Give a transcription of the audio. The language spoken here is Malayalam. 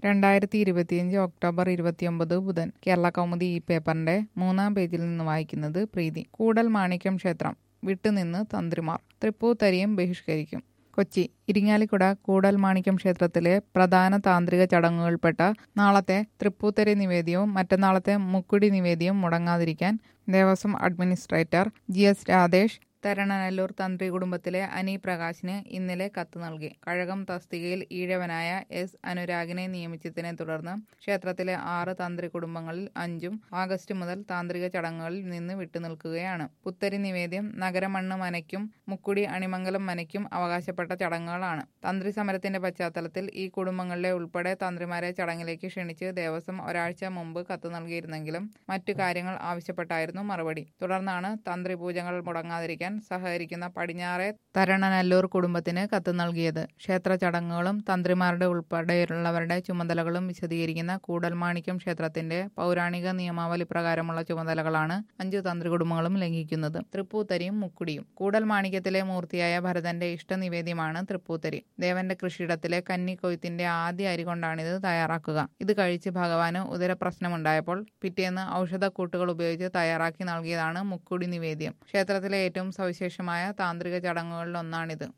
രണ്ടായിരത്തി ഇരുപത്തിയഞ്ച് ഒക്ടോബർ ഇരുപത്തിയൊമ്പത് ബുധൻ കേരള കൗമുദി ഈ പേപ്പറിന്റെ മൂന്നാം പേജിൽ നിന്ന് വായിക്കുന്നത് പ്രീതി കൂടൽ മാണിക്യം ക്ഷേത്രം വിട്ടുനിന്ന് തന്ത്രിമാർ തൃപ്പൂത്തരിയും ബഹിഷ്കരിക്കും കൊച്ചി ഇരിങ്ങാലിക്കുട കൂടൽ മാണിക്യം ക്ഷേത്രത്തിലെ പ്രധാന താന്ത്രിക ചടങ്ങുകൾപ്പെട്ട നാളത്തെ തൃപ്പൂത്തരി നിവേദ്യവും മറ്റന്നാളത്തെ മുക്കുടി നിവേദ്യവും മുടങ്ങാതിരിക്കാൻ Devaswom administrator G S Radhesh Tharananallur തന്ത്രി കുടുംബത്തിലെ അനി പ്രകാശിന് ഇന്നലെ കത്ത് നൽകി കഴകം തസ്തികയിൽ ഈഴവനായ എസ് അനുരാഗിനെ നിയമിച്ചതിനെ തുടർന്ന് ക്ഷേത്രത്തിലെ ആറ് തന്ത്രി കുടുംബങ്ങളിൽ അഞ്ചും ആഗസ്റ്റ് മുതൽ താന്ത്രിക ചടങ്ങുകളിൽ നിന്ന് വിട്ടുനിൽക്കുകയാണ് പുത്തരി നിവേദ്യം നഗരമണ്ണ് മനയ്ക്കും മുക്കുടി അണിമംഗലം മനയ്ക്കും അവകാശപ്പെട്ട ചടങ്ങുകളാണ് തന്ത്രി സമരത്തിന്റെ പശ്ചാത്തലത്തിൽ ഈ കുടുംബങ്ങളിലെ ഉൾപ്പെടെ തന്ത്രിമാരെ ചടങ്ങിലേക്ക് ക്ഷണിച്ച് ദേവസ്വം ഒരാഴ്ച മുമ്പ് കത്ത് നൽകിയിരുന്നെങ്കിലും മറ്റു കാര്യങ്ങൾ ആവശ്യപ്പെട്ടായിരുന്നു മറുപടി തുടർന്നാണ് തന്ത്രി പൂജകൾ മുടങ്ങാതിരിക്കാൻ സഹകരിക്കുന്ന പടിഞ്ഞാറെ തരണനല്ലൂർ കുടുംബത്തിന് കത്ത് നൽകിയത് ക്ഷേത്ര ചടങ്ങുകളും തന്ത്രിമാരുടെ ഉൾപ്പെടെയുള്ളവരുടെ ചുമതലകളും വിശദീകരിക്കുന്ന കൂടൽമാണിക്യം ക്ഷേത്രത്തിന്റെ പൗരാണിക നിയമാവലി പ്രകാരമുള്ള ചുമതലകളാണ് അഞ്ചു തന്ത്രി കുടുംബങ്ങളും ലംഘിക്കുന്നത് തൃപ്പൂത്തരിയും മുക്കുടിയും കൂടൽമാണിക്യത്തിലെ മൂർത്തിയായ ഭരതന്റെ ഇഷ്ടനിവേദ്യമാണ് തൃപ്പൂത്തരി ദേവന്റെ കൃഷിയിടത്തിലെ കന്നി കൊയ്ത്തിന്റെ ആദ്യ അരി കൊണ്ടാണിത് തയ്യാറാക്കുക ഇത് കഴിച്ച് ഭഗവാന് ഉദരപ്രശ്നമുണ്ടായപ്പോൾ പിറ്റേന്ന് ഔഷധക്കൂട്ടുകൾ ഉപയോഗിച്ച് തയ്യാറാക്കി നൽകിയതാണ് മുക്കുടി നിവേദ്യം ക്ഷേത്രത്തിലെ ഏറ്റവും സവിശേഷമായ താന്ത്രിക ചടങ്ങുകളിലൊന്നാണിത്